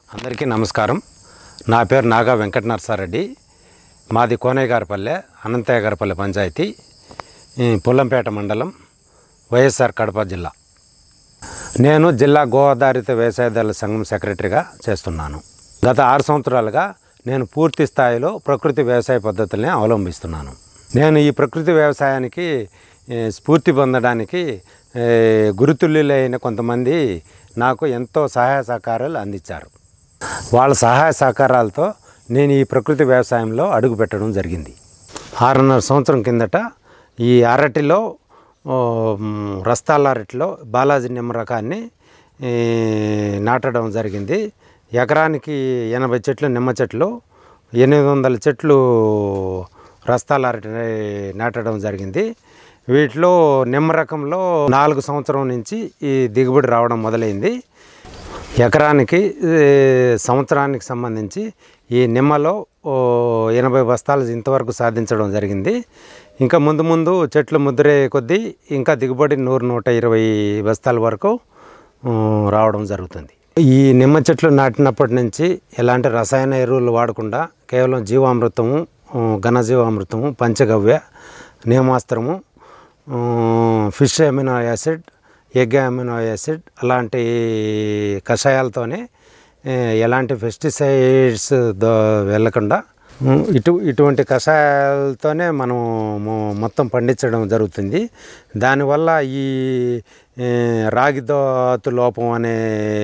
అందరికీ నమస్కారం నా పేరు నాగా వెంకట నరసారెడ్డి మాది కోనేగారపల్లె అనంతయ్యగారపల్లె పంచాయతీ ఈ పుల్లంపేట మండలం వైఎస్ఆర్ కడప జిల్లా నేను జిల్లా గోదారిత వ్యవసాయదారుల సంఘం సెక్రటరీగా చేస్తున్నాను గత ఆరు సంవత్సరాలుగా నేను పూర్తి స్థాయిలో ప్రకృతి వ్యవసాయ పద్ధతుల్ని అవలంబిస్తున్నాను నేను ఈ ప్రకృతి వ్యవసాయానికి ఏ, స్ఫూర్తి పొందడానికి ఏ, గురుతుల్యులైన కొంతమంది నాకు ఎంతో సహాయ సహకారాలు అందించారు వాళ్ళ సహాయ సహకారాలతో నేను ఈ ప్రకృతి వ్యవసాయంలో అడుగు పెట్టడం జరిగింది ఆరున్నర సంవత్సరం కిందట ఈ అరటిలో ఓ, మ్, రస్తాల అరటిలో బాలాజీ నిమ్మ రకాన్ని ఈ, నాటడం జరిగింది ఎకరానికి ఎనభై చెట్లు నిమ్మ చెట్లు ఎనిమిది వందల చెట్లు రస్తాల అరటి నాటడం జరిగింది వీటిలో నిమ్మ రకంలో నాలుగు సంవత్సరం నుంచి ఈ దిగుబడి రావడం మొదలైంది ఎకరానికి ఏ, సంవత్సరానికి సంబంధించి ఈ నిమ్మలో ఓ, ఎనభై బస్తాలు ఇంతవరకు సాధించడం జరిగింది ఇంకా ముందు ముందు చెట్లు ముద్రే కొద్దీ ఇంకా దిగుబడి నూరు నూట ఇరవై బస్తాల వరకు ఆ, రావడం జరుగుతుంది ఈ నిమ్మ చెట్లు నాటినప్పటి నుంచి ఎలాంటి రసాయన ఎరువులు వాడకుండా కేవలం జీవామృతము ఆ, ఘనజీవామృతము పంచగవ్య నియమాస్త్రము ఆ, fish amino acid egg amino acid అలాంటి కషాయాలతోనే ఏ, ఎలాంటి పెస్టిసైడ్స్ దో వెళ్ళకుండా ఉమ్, ఇటు ఇటువంటి కషాయాలతోనే మనం మొ- మొత్తం పండించడం జరుగుతుంది దానివల్ల ఈ ఏ, రాగి దోతు లోపం అనే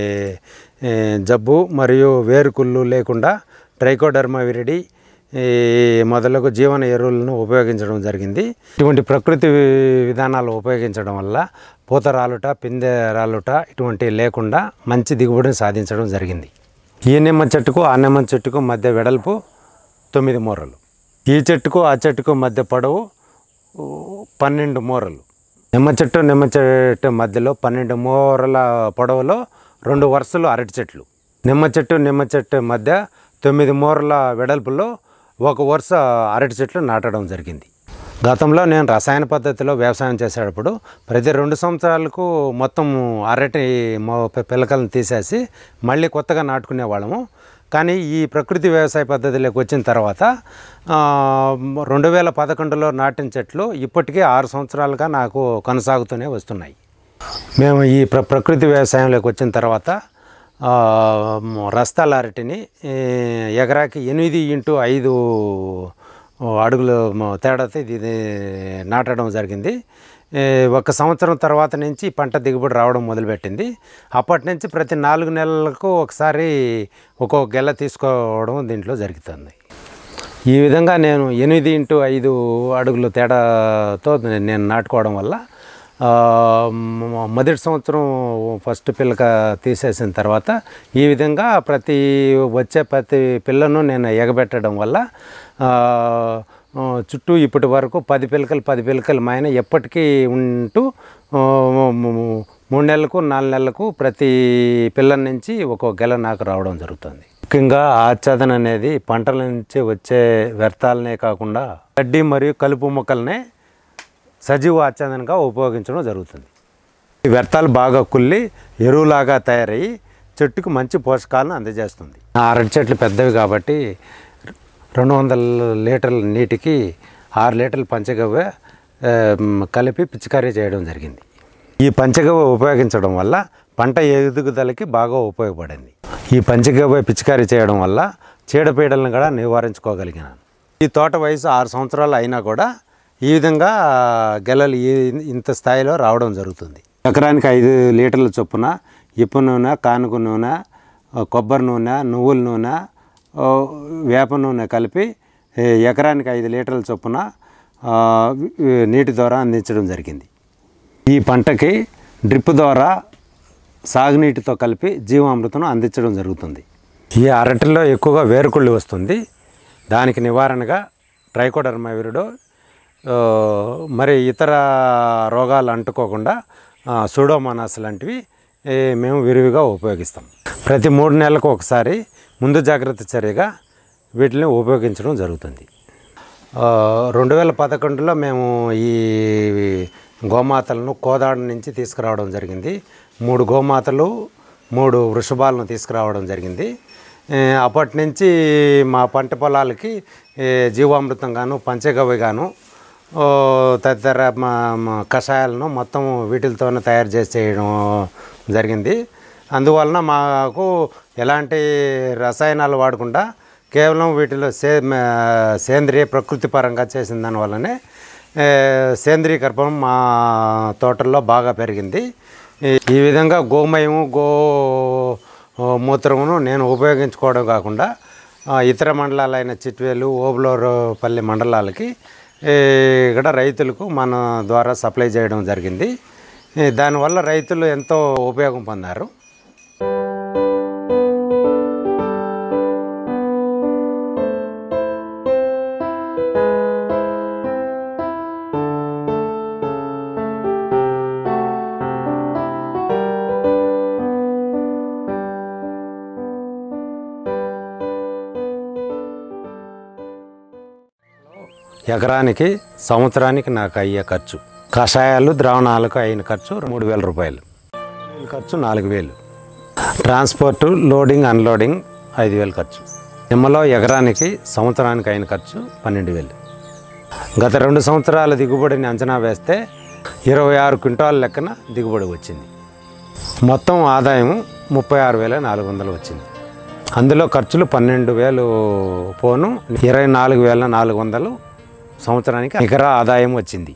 ఏ, జబ్బు మరియు వేరుకుళ్ళు లేకుండా ట్రైకోడర్మా విరిడి ఈ మొదలగు జీవన ఎరువులను ఉపయోగించడం జరిగింది ఇటువంటి ప్రకృతి వి- విధానాలు ఉపయోగించడం వల్ల పూత రాలుట పిందె రాలుట ఇటువంటి లేకుండా మంచి దిగుబడిని సాధించడం జరిగింది ఈ నిమ్మ చెట్టుకు ఆ నిమ్మ చెట్టుకు మధ్య వెడల్పు తొమ్మిది మూరలు ఈ చెట్టుకు ఆ చెట్టుకు మధ్య పొడవు ఊ, పన్నెండు మూరలు నిమ్మ చెట్టు నిమ్మ చెట్టు మధ్యలో పన్నెండు మూరల పొడవులో రెండు వరుసలు అరటి చెట్లు నిమ్మ చెట్టు నిమ్మ చెట్టు మధ్య తొమ్మిది మూరల వెడల్పులో ఒక వరుస అరటి చెట్లు నాటడం జరిగింది గతంలో నేను రసాయన పద్ధతిలో వ్యవసాయం చేసేటప్పుడు ప్రతి రెండు సంవత్సరాలకు మొత్తం అరటి మొ- పి- పిలకలను తీసేసి మళ్ళీ కొత్తగా నాటుకునే వాళ్ళము కానీ ఈ ప్రకృతి వ్యవసాయ పద్ధతిలోకి వచ్చిన తర్వాత ఆ, రెండు వేల పదకొండులో నాటిన చెట్లు ఇప్పటికీ ఆరు సంవత్సరాలుగా నాకు కొనసాగుతూనే వస్తున్నాయి మేము ఈ ప్ర ప్రకృతి వ్యవసాయంలోకి వచ్చిన తర్వాత ఆ, మ- రస్తాల అరటిని ఈ, ఎకరాకి ఎనిమిది ఇంటూ ఐదు అడుగులు మ- తేడాతో ఇది ఇది నాటడం జరిగింది ఈ, ఒక సంవత్సరం తర్వాత నుంచి పంట దిగుబడి రావడం మొదలుపెట్టింది అప్పటి నుంచి ప్రతి నాలుగు నెలలకు ఒకసారి ఒక్కొక్క గెల తీసుకోవడం దీంట్లో జరుగుతుంది ఈ విధంగా నేను ఎనిమిది ఇంటూ ఐదు అడుగుల తేడాతో నేను నాటుకోవడం వల్ల ఆ, మ- మొదటి సంవత్సరం ఫస్ట్ పిల్లక తీసేసిన తర్వాత ఈ విధంగా ప్రతి వచ్చే ప్రతి పిల్లను నేను ఎగబెట్టడం వల్ల ఆ, ఆ, చుట్టూ ఇప్పటి వరకు పది పిలకలు పది పిలకలు మాయన ఎప్పటికీ ఉంటూ ఆ, ము- ము- మూడు నెలలకు నాలుగు నెలలకు ప్రతి పిల్లల నుంచి ఒక్కొక్క గెల నాకు రావడం జరుగుతుంది ముఖ్యంగా ఆచ్ఛాదన అనేది పంటల నుంచి వచ్చే వ్యర్థాలనే కాకుండా గడ్డి మరియు కలుపు మొక్కలనే సజీవ ఆచ్ఛాదనగా ఉపయోగించడం జరుగుతుంది ఈ వ్యర్థాలు బాగా కుళ్ళి ఎరువులాగా తయారయ్యి చెట్టుకు మంచి పోషకాలను అందజేస్తుంది ఆ అరటి చెట్లు పెద్దవి కాబట్టి రెండు వందల లీటర్ల నీటికి ఆరు లీటర్ల పంచగవ్వ ఆ, మ్, కలిపి పిచికారీ చేయడం జరిగింది ఈ పంచగవ్వ ఉపయోగించడం వల్ల పంట ఎదుగుదలకి బాగా ఉపయోగపడింది ఈ పంచగవ్వ పిచికారీ చేయడం వల్ల చీడపీడలను కూడా నివారించుకోగలిగినాను ఈ తోట వయసు ఆరు సంవత్సరాలు అయినా కూడా ఈ విధంగా గెలలు ఈ- ఇంత స్థాయిలో రావడం జరుగుతుంది ఎకరానికి ఐదు లీటర్ల చొప్పున ఇప్పు నూనె కానుక నూనె ఆ, కొబ్బరి నూనె నువ్వుల నూనె ఆ, వేప నూనె కలిపి ఏ, ఎకరానికి ఐదు లీటర్ల చొప్పున ఆ, వి- నీటి ద్వారా అందించడం జరిగింది ఈ పంటకి డ్రిప్ ద్వారా సాగునీటితో కలిపి జీవామృతం అందించడం జరుగుతుంది ఈ అరటిలో ఎక్కువగా వేరుకుళ్ళు వస్తుంది దానికి నివారణగా ట్రైకోడర్మా విరుడు ఆ, మరి ఇతర రోగాలు అంటుకోకుండా ఆ, సూడోమోనాస్ లాంటివి ఏ, మేము విరివిగా ఉపయోగిస్తాం ప్రతి మూడు నెలలకు ఒకసారి ముందు జాగ్రత్త చర్యగా వీటిని ఉపయోగించడం జరుగుతుంది ఆ, రెండు వేల పదకొండులో మేము ఈ గోమాతలను కోదాడ నుంచి తీసుకురావడం జరిగింది మూడు గోమాతలు మూడు వృషభాలను తీసుకురావడం జరిగింది ఏ, అప్పటి నుంచి మా పంట పొలాలకి ఏ, జీవామృతం గాను పంచగవ్య గాను ఓ, తదితర మా మా కషాయాలను మొత్తం వీటితోనే తయారు చేసి చేయడం జరిగింది అందువలన మాకు ఎలాంటి రసాయనాలు వాడకుండా కేవలం వీటిలో సే మ- సేంద్రియ ప్రకృతి పరంగా చేసిన దానివల్లనే ఏ, సేంద్రియ గర్భం మా తోటల్లో బాగా పెరిగింది ఈ- ఈ విధంగా గోమయము గో ఓ, మూత్రమును నేను ఉపయోగించుకోవడం కాకుండా ఆ, ఇతర మండలాలైన చిట్వేలు ఓబులూరుపల్లి మండలాలకి ఈ, ఇక్కడ రైతులకు మన ద్వారా సప్లై చేయడం జరిగింది ఈ, దానివల్ల రైతులు ఎంతో ఉపయోగం పొందారు ఎకరానికి సంవత్సరానికి నాకు అయ్యే ఖర్చు కషాయాలు ద్రావణాలకు అయిన ఖర్చు మూడు వేల రూపాయలు ఈ ఖర్చు నాలుగు వేలు ట్రాన్స్పోర్ట్ లోడింగ్ అన్లోడింగ్ ఐదు వేలు ఖర్చు నిమ్మలో ఎకరానికి సంవత్సరానికి అయిన ఖర్చు పన్నెండు వేలు గత రెండు సంవత్సరాల దిగుబడిని అంచనా వేస్తే ఇరవై ఆరు క్వింటాల లెక్కన దిగుబడి వచ్చింది మొత్తం ఆదాయం ముప్పై ఆరు వేల నాలుగు వందలు వచ్చింది అందులో ఖర్చులు పన్నెండు వేలు పోను ఇరవై నాలుగు వేల నాలుగు వందలు సంవత్సరానికి నికర ఆదాయం వచ్చింది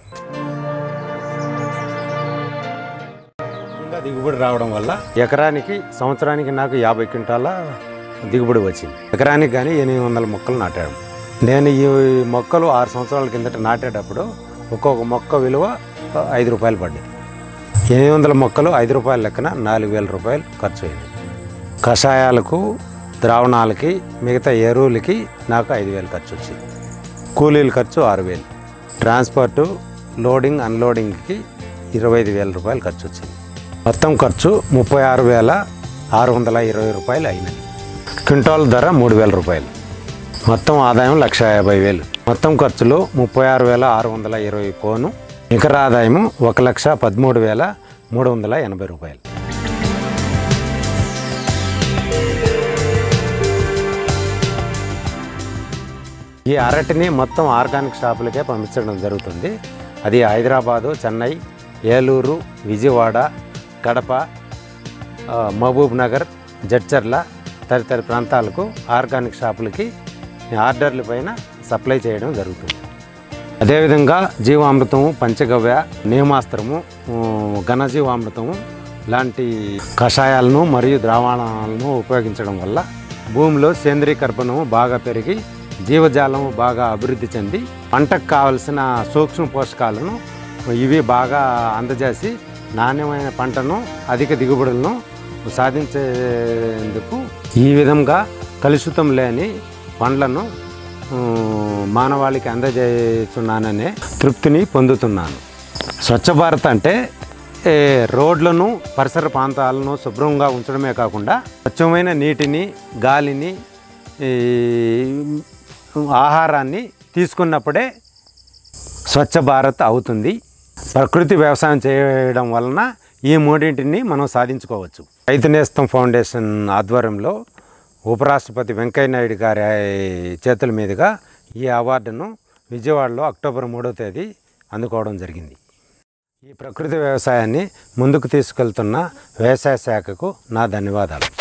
ఇంకా దిగుబడి రావడం వల్ల ఎకరానికి సంవత్సరానికి నాకు యాభై క్వింటాల దిగుబడి వచ్చింది ఎకరానికి కానీ ఎనిమిది వందల మొక్కలు నాటాడు నేను ఈ మొక్కలు ఆరు సంవత్సరాల కిందట నాటేటప్పుడు ఒక్కొక్క మొక్క విలువ ఐదు రూపాయలు పడ్డాయి ఎనిమిది వందల మొక్కలు ఐదు రూపాయల లెక్కన నాలుగు వేల రూపాయలు ఖర్చు అయింది కషాయాలకు ద్రావణాలకి మిగతా ఎరువులకి నాకు ఐదు వేలు ఖర్చు వచ్చింది కూలీల ఖర్చు ఆరు వేలు ట్రాన్స్పోర్టు లోడింగ్ అన్లోడింగ్కి ఇరవై ఐదు వేల రూపాయలు ఖర్చు వచ్చింది మొత్తం ఖర్చు ముప్పై ఆరు వేల ఆరు వందల ఇరవై రూపాయలు అయినది క్వింటాల్ ధర మూడు వేల రూపాయలు మొత్తం ఆదాయం లక్ష యాభై వేలు మొత్తం ఖర్చులు ముప్పై ఆరు వేల ఆరు వందల ఇరవై పోను నికర ఆదాయము ఒక లక్ష పదమూడు వేల మూడు వందల ఎనభై రూపాయలు ఈ అరటిని మొత్తం ఆర్గానిక్ షాపులకే పంపించడం జరుగుతుంది అది హైదరాబాదు చెన్నై ఏలూరు విజయవాడ కడప ఆ, మహబూబ్ నగర్ జడ్చర్ల తదితర ప్రాంతాలకు ఆర్గానిక్ షాపులకి ఆర్డర్ల పైన సప్లై చేయడం జరుగుతుంది అదేవిధంగా జీవామృతము పంచగవ్య నియమాస్త్రము ఊ, ఘనజీవామృతము లాంటి కషాయాలను మరియు ద్రావణాలను ఉపయోగించడం వల్ల భూమిలో సేంద్రీయ కర్బనము బాగా పెరిగి జీవజాలం బాగా అభివృద్ధి చెంది పంటకు కావలసిన సూక్ష్మ పోషకాలను ఇవి బాగా అందజేసి నాణ్యమైన పంటను అధిక దిగుబడులను సాధించేందుకు ఈ విధంగా కలుషితం లేని పండ్లను ఆ, మానవాళికి అందజేస్తున్నాననే తృప్తిని పొందుతున్నాను స్వచ్ఛ భారత్ అంటే ఏ, రోడ్లను పరిసర ప్రాంతాలను శుభ్రంగా ఉంచడమే కాకుండా స్వచ్ఛమైన నీటిని గాలిని ఈ, ఆహారాన్ని తీసుకున్నప్పుడే స్వచ్ఛ భారత్ అవుతుంది ప్రకృతి వ్యవసాయం చేయడం వలన ఈ మూడింటిని మనం సాధించుకోవచ్చు రైతు నేస్తం ఫౌండేషన్ ఆధ్వర్యంలో ఉపరాష్ట్రపతి వెంకయ్య నాయుడు గారి చేతుల మీదుగా ఈ అవార్డును విజయవాడలో అక్టోబర్ మూడో తేదీ అందుకోవడం జరిగింది ఈ ప్రకృతి వ్యవసాయాన్ని ముందుకు తీసుకెళ్తున్న వ్యవసాయ శాఖకు నా ధన్యవాదాలు